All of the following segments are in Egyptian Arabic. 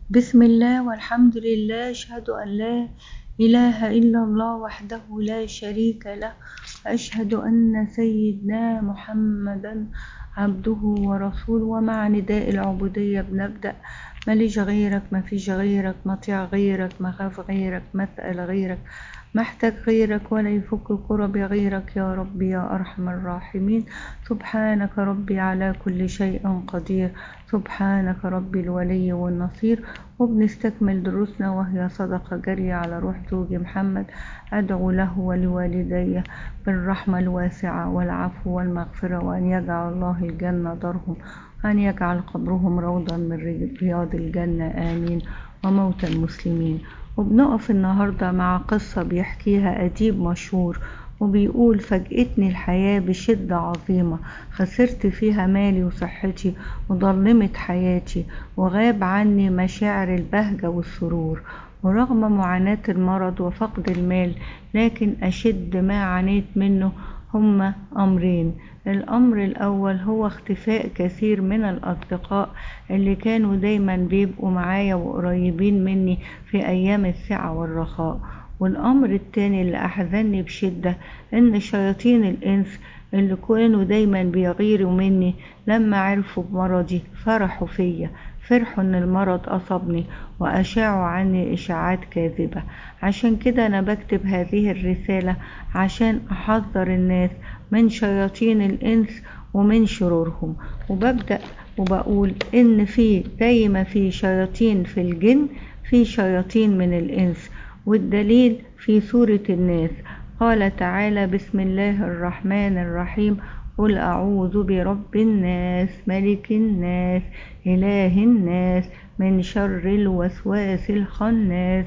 بسم الله والحمد لله أشهد أن لا إله إلا الله وحده لا شريك له أشهد أن سيدنا محمدا عبده ورسوله ومع نداء العبودية بنبدأ ماليش غيرك ما فيش غيرك مطيع غيرك مخاف غيرك مسأل غيرك محتاج غيرك ولا يفك كرب غيرك يا ربي يا أرحم الراحمين سبحانك ربي على كل شيء قدير سبحانك ربي الولي والنصير وبنستكمل دروسنا وهي صدقة جارية على روح زوجي محمد أدعو له ولوالدي بالرحمة الواسعة والعفو والمغفرة وأن يجعل الله الجنة دارهم أن يجعل قبرهم روضا من رياض الجنة آمين وموت المسلمين وبنقف النهاردة مع قصة بيحكيها أديب مشهور وبيقول فاجأتني الحياة بشدة عظيمة خسرت فيها مالي وصحتي وظلمت حياتي وغاب عني مشاعر البهجة والسرور ورغم معاناة المرض وفقد المال لكن أشد ما عانيت منه هما أمرين الأمر الأول هو اختفاء كثير من الأصدقاء اللي كانوا دايما بيبقوا معايا وقريبين مني في أيام السعة والرخاء والأمر التاني اللي أحزني بشدة إن شياطين الإنس اللي كانوا دايما بيغيروا مني لما عرفوا بمرضي فرحوا فيا فرحوا ان المرض اصابني واشاعوا عني اشاعات كاذبة عشان كده انا بكتب هذه الرسالة عشان احذر الناس من شياطين الانس ومن شرورهم وببدأ وبقول ان في زي ما في شياطين في الجن في شياطين من الانس والدليل في سورة الناس قال تعالى بسم الله الرحمن الرحيم قل أعوذ برب الناس ملك الناس إله الناس من شر الوسواس الخناس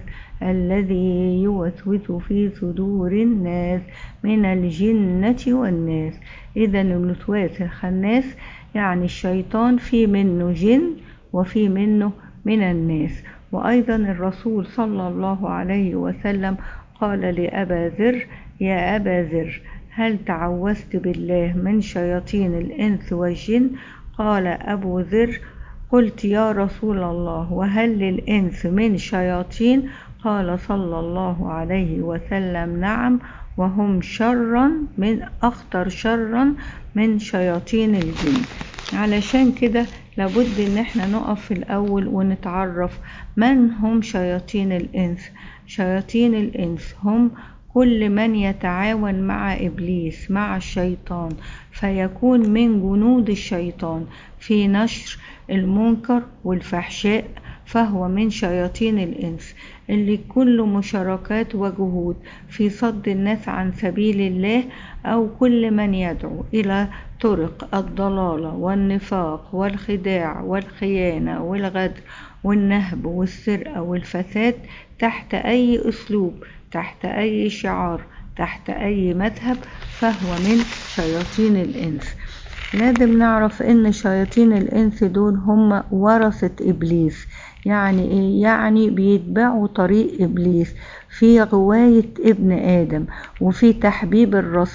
الذي يوسوس في صدور الناس من الجنة والناس إذا الوسواس الخناس يعني الشيطان في منه جن وفي منه من الناس وأيضا الرسول صلى الله عليه وسلم قال لأبا ذر يا أبا ذر هل تعوذت بالله من شياطين الإنس والجن قال أبو ذر قلت يا رسول الله وهل للإنس من شياطين قال صلى الله عليه وسلم نعم وهم شرا من أخطر شرا من شياطين الجن علشان كده لابد ان احنا نقف في الاول ونتعرف من هم شياطين الانس شياطين الانس هم كل من يتعاون مع ابليس مع الشيطان فيكون من جنود الشيطان في نشر المنكر والفحشاء فهو من شياطين الانس اللي كل مشاركات وجهود في صد الناس عن سبيل الله او كل من يدعو الى طرق الضلاله والنفاق والخداع والخيانه والغدر والنهب والسرقه والفساد تحت اي اسلوب تحت اي شعار تحت اي مذهب فهو من شياطين الانس لازم نعرف ان شياطين الانس دول هم ورثة ابليس يعني ايه يعني بيتبعوا طريق ابليس في غواية ابن ادم وفي تحبيب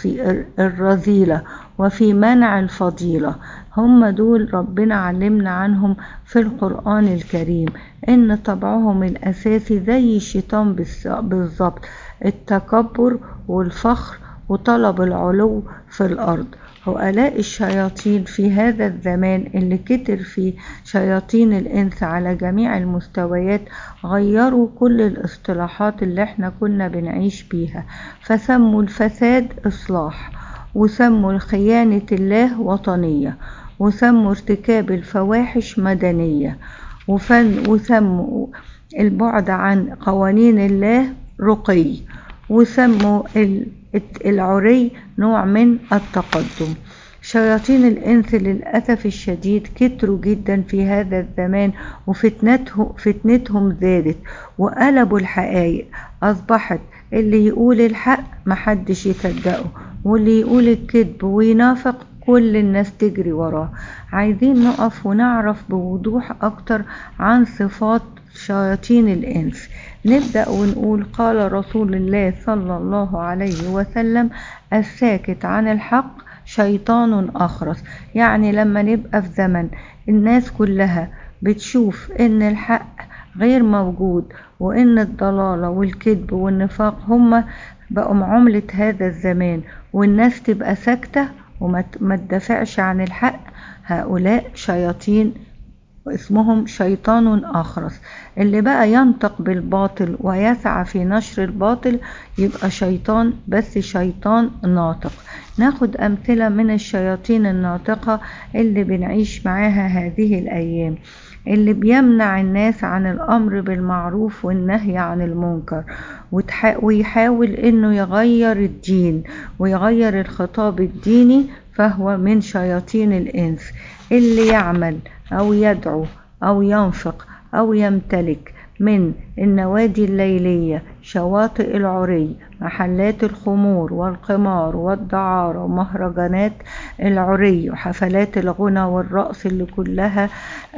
الرذيلة وفي منع الفضيلة هم دول ربنا علمنا عنهم في القرآن الكريم ان طبعهم الاساسي زي الشيطان بالظبط التكبر والفخر وطلب العلو في الارض هؤلاء الشياطين في هذا الزمان اللي كتر فيه شياطين الإنس على جميع المستويات غيروا كل الاصطلاحات اللي احنا كنا بنعيش بيها فسموا الفساد إصلاح وسموا خيانة الله وطنية وسموا ارتكاب الفواحش مدنية وفن وسموا البعد عن قوانين الله رقي وسموا العري نوع من التقدم شياطين الإنس للأسف الشديد كتروا جدا في هذا الزمان وفتنتهم فتنتهم زادت وقلبوا الحقائق أصبحت اللي يقول الحق محدش يصدقه واللي يقول الكذب وينافق كل الناس تجري وراه عايزين نقف ونعرف بوضوح أكتر عن صفات شياطين الإنس نبدأ ونقول قال رسول الله صلى الله عليه وسلم الساكت عن الحق شيطان أخرس يعني لما نبقى في زمن الناس كلها بتشوف ان الحق غير موجود وإن الضلالة والكذب والنفاق هما بقوا عملة هذا الزمان والناس تبقى ساكتة وما تدافعش عن الحق هؤلاء شياطين واسمهم شيطان آخرس اللي بقى ينطق بالباطل ويسعى في نشر الباطل يبقى شيطان بس شيطان ناطق ناخد أمثلة من الشياطين الناطقة اللي بنعيش معاها هذه الأيام اللي بيمنع الناس عن الأمر بالمعروف والنهي عن المنكر ويحاول إنه يغير الدين ويغير الخطاب الديني فهو من شياطين الإنس اللي يعمل أو يدعو أو ينفق أو يمتلك من النوادي الليلية شواطئ العري محلات الخمور والقمار والدعارة ومهرجانات العري وحفلات الغنى والرقص اللي كلها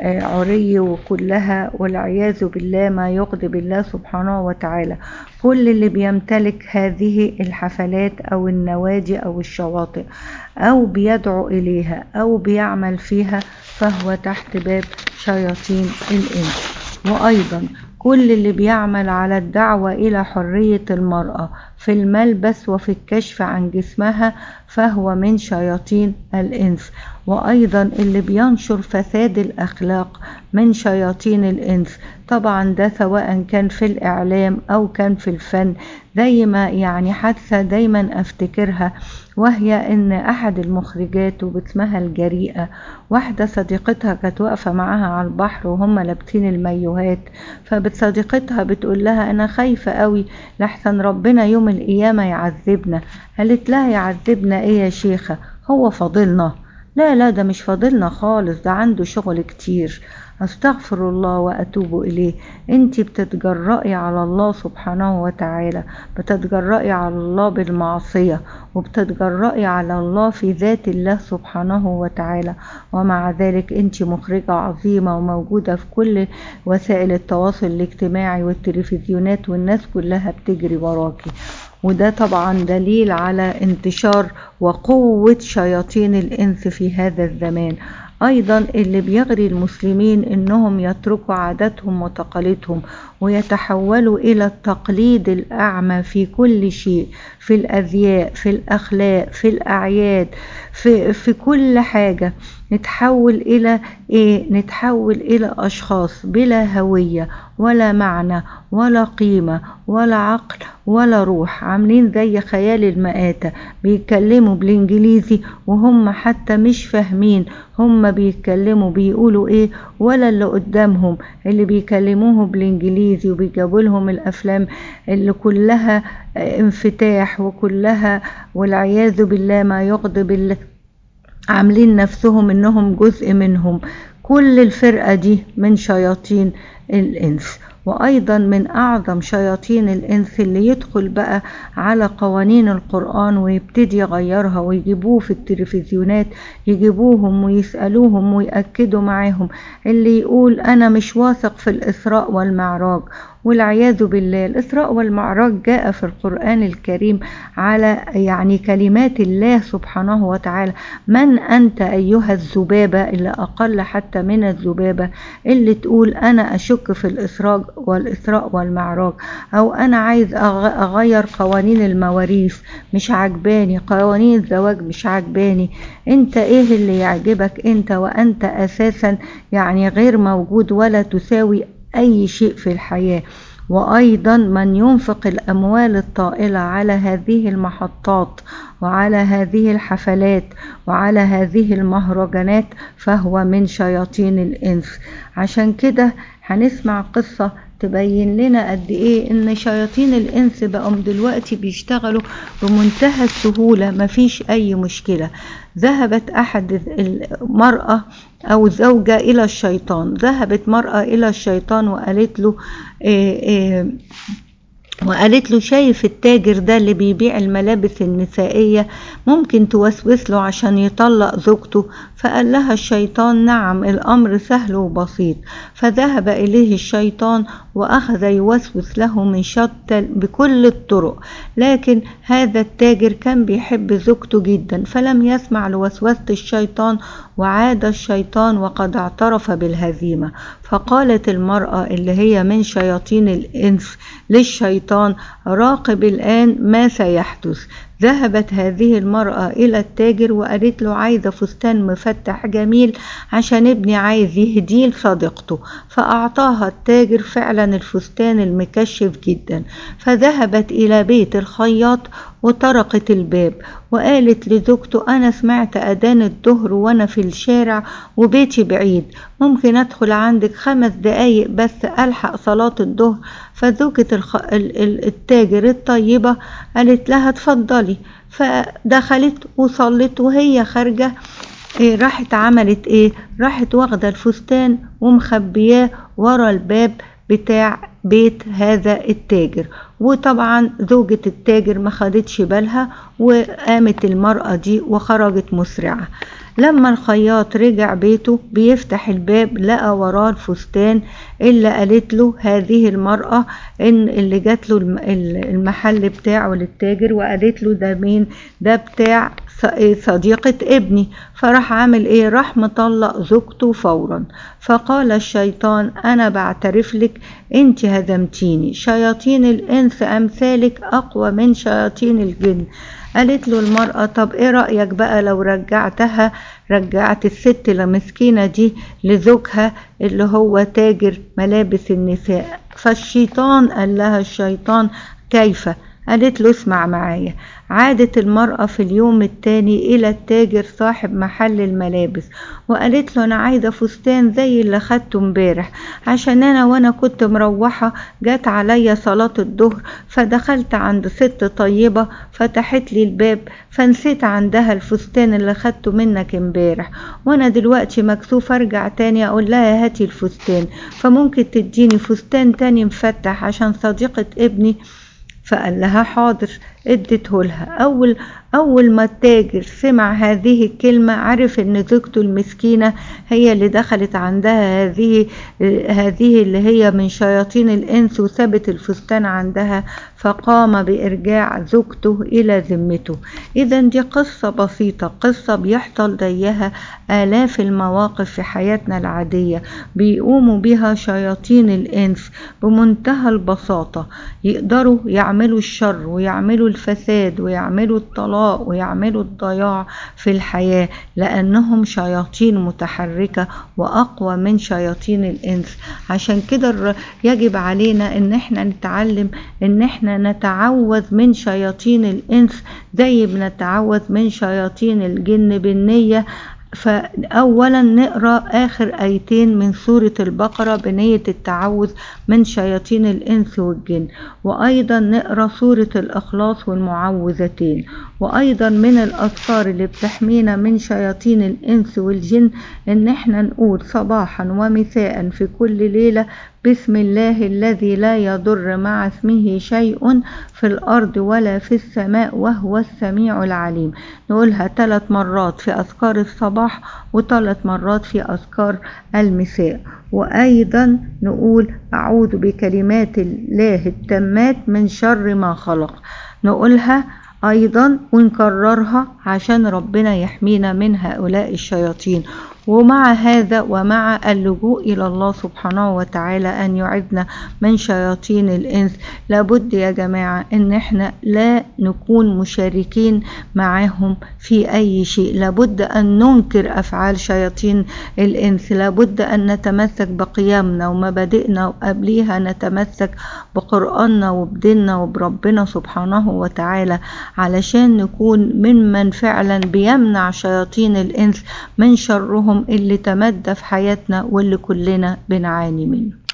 عري وكلها والعياذ بالله ما يغضب الله سبحانه وتعالى كل اللي بيمتلك هذه الحفلات أو النوادي أو الشواطئ أو بيدعو إليها أو بيعمل فيها فهو تحت باب شياطين الإنس وأيضا كل اللي بيعمل على الدعوة إلى حرية المرأة في الملبس وفي الكشف عن جسمها فهو من شياطين الإنس وأيضا اللي بينشر فساد الأخلاق من شياطين الإنس طبعا ده سواء كان في الإعلام أو كان في الفن زي ما يعني حادثة دايما أفتكرها وهي إن أحد المخرجات وباسمها الجريئة واحدة صديقتها كانت واقفة معاها على البحر وهم لابسين المايوهات فبتصديقتها بتقول لها أنا خايفة قوي لحسن ربنا يوم القيامة يعذبنا قالت لها يعذبنا إيه يا شيخة هو فاضلنا لا لا ده مش فاضلنا خالص ده عنده شغل كتير استغفر الله واتوب اليه انت بتتجرأي على الله سبحانه وتعالى بتتجرأي على الله بالمعصيه وبتتجرأي على الله في ذات الله سبحانه وتعالى ومع ذلك انت مخرجه عظيمه وموجوده في كل وسائل التواصل الاجتماعي والتلفزيونات والناس كلها بتجري وراكي وده طبعا دليل على انتشار وقوة شياطين الإنس في هذا الزمان أيضا اللي بيغري المسلمين إنهم يتركوا عاداتهم وتقاليدهم ويتحولوا إلى التقليد الأعمى في كل شيء في الأزياء في الأخلاق في الأعياد في, في كل حاجة نتحول إلى إيه؟ نتحول إلى أشخاص بلا هوية ولا معنى ولا قيمة ولا عقل ولا روح عاملين زي خيال المآتة بيتكلموا بالإنجليزي وهم حتى مش فاهمين هم بيتكلموا بيقولوا إيه ولا اللي قدامهم اللي بيكلموه بالإنجليزي وبيجابوا لهم الأفلام اللي كلها انفتاح وكلها والعياذ بالله ما يغضب الله عاملين نفسهم انهم جزء منهم كل الفرقة دي من شياطين الإنس وأيضا من أعظم شياطين الإنس اللي يدخل بقى على قوانين القرآن ويبتدي يغيرها ويجيبوه في التلفزيونات يجيبوهم ويسألوهم ويأكدوا معاهم اللي يقول أنا مش واثق في الإسراء والمعراج والعياذ بالله الإسراء والمعراج جاء في القرآن الكريم على يعني كلمات الله سبحانه وتعالى من أنت أيها الذبابة اللي أقل حتى من الذبابة اللي تقول أنا أشك في الإسراء والإسراء والمعراج أو أنا عايز أغير قوانين المواريث مش عجباني قوانين الزواج مش عجباني أنت إيه اللي يعجبك أنت وأنت أساسا يعني غير موجود ولا تساوي أي شيء في الحياة وأيضا من ينفق الأموال الطائلة على هذه المحطات وعلى هذه الحفلات وعلى هذه المهرجانات فهو من شياطين الإنس عشان كده هنسمع قصة تبين لنا قد ايه ان شياطين الانس بقوا دلوقتي بيشتغلوا بمنتهى السهولة مفيش اي مشكلة ذهبت احد المرأة او زوجة الى الشيطان ذهبت مرأة الى الشيطان وقالت له إيه إيه وقالت له شايف التاجر ده اللي بيبيع الملابس النسائية ممكن توسوس له عشان يطلق زوجته فقال لها الشيطان نعم الأمر سهل وبسيط فذهب إليه الشيطان وأخذ يوسوس له من شتى بكل الطرق لكن هذا التاجر كان بيحب زوجته جدا فلم يسمع لوسوسة الشيطان وعاد الشيطان وقد اعترف بالهزيمة فقالت المرأة اللي هي من شياطين الإنس للشيطان راقب الآن ما سيحدث ذهبت هذه المرأة إلى التاجر وقالت له عايزة فستان مفتح جميل عشان ابني عايز يهديه لصديقته فأعطاها التاجر فعلا الفستان المكشف جدا فذهبت إلى بيت الخياط وطرقت الباب وقالت لزوجته أنا سمعت أذان الظهر وأنا في الشارع وبيتي بعيد ممكن أدخل عندك خمس دقايق بس ألحق صلاة الظهر فزوجة الخ... التاجر الطيبة قالت لها اتفضلي فدخلت وصلت وهي خارجة إيه راحت عملت ايه راحت واخدة الفستان ومخبياه ورا الباب بتاع بيت هذا التاجر وطبعا زوجة التاجر ما خدتش بالها وقامت المرأة دي وخرجت مسرعة لما الخياط رجع بيته بيفتح الباب لقى وراه الفستان اللي قالت له هذه المرأة ان اللي جات له المحل بتاعه للتاجر وقالت له ده مين ده بتاع صديقة ابني فراح عامل ايه راح مطلق زوجته فورا فقال الشيطان انا بعترف لك انت هزمتيني شياطين الانس امثالك اقوى من شياطين الجن قالت له المرأة طب ايه رأيك بقى لو رجعتها رجعت الست المسكينة دي لزوجها اللي هو تاجر ملابس النساء فالشيطان قال لها الشيطان كيف قالت له اسمع معايا عادت المرأة في اليوم التاني إلى التاجر صاحب محل الملابس وقالت له أنا عايزة فستان زي اللي خدته امبارح عشان أنا وأنا كنت مروحة جت عليا صلاة الظهر فدخلت عند ست طيبة فتحت لي الباب فنسيت عندها الفستان اللي خدته منك امبارح وأنا دلوقتي مكسوفة أرجع تاني أقول لها هاتي الفستان فممكن تديني فستان تاني مفتح عشان صديقة ابني فقال لها حاضر ادته لها اول اول ما التاجر سمع هذه الكلمه عرف ان زوجته المسكينه هي اللي دخلت عندها هذه هذه اللي هي من شياطين الانس وثبت الفستان عندها فقام بارجاع زوجته الى ذمته اذا دي قصه بسيطه قصه بيحصل زيها الاف المواقف في حياتنا العاديه بيقوموا بها شياطين الانس بمنتهى البساطه يقدروا يعملوا الشر ويعملوا الفساد ويعملوا الطلاق ويعملوا الضياع في الحياة لأنهم شياطين متحركة وأقوى من شياطين الإنس عشان كده يجب علينا إن احنا نتعلم إن احنا نتعوذ من شياطين الإنس زي بنتعوذ من شياطين الجن بالنية فأولا نقرأ آخر آيتين من سورة البقرة بنية التعوذ من شياطين الإنس والجن وأيضا نقرأ سورة الإخلاص والمعوذتين وأيضا من الأذكار اللي بتحمينا من شياطين الإنس والجن إن احنا نقول صباحا ومساء في كل ليلة بسم الله الذي لا يضر مع اسمه شيء في الأرض ولا في السماء وهو السميع العليم نقولها ثلاث مرات في أذكار الصباح وثلاث مرات في أذكار المساء وأيضا نقول أعوذ بكلمات الله التامات من شر ما خلق نقولها أيضا ونكررها عشان ربنا يحمينا من هؤلاء الشياطين ومع هذا ومع اللجوء إلى الله سبحانه وتعالى أن يعذنا من شياطين الإنس لابد يا جماعة إن إحنا لا نكون مشاركين معهم في أي شيء لابد أن ننكر أفعال شياطين الإنس لابد أن نتمسك بقيمنا ومبادئنا وقبليها نتمسك بقرآننا وبديننا وبربنا سبحانه وتعالى علشان نكون ممن فعلا بيمنع شياطين الإنس من شرهم اللي تمدى في حياتنا واللي كلنا بنعاني منه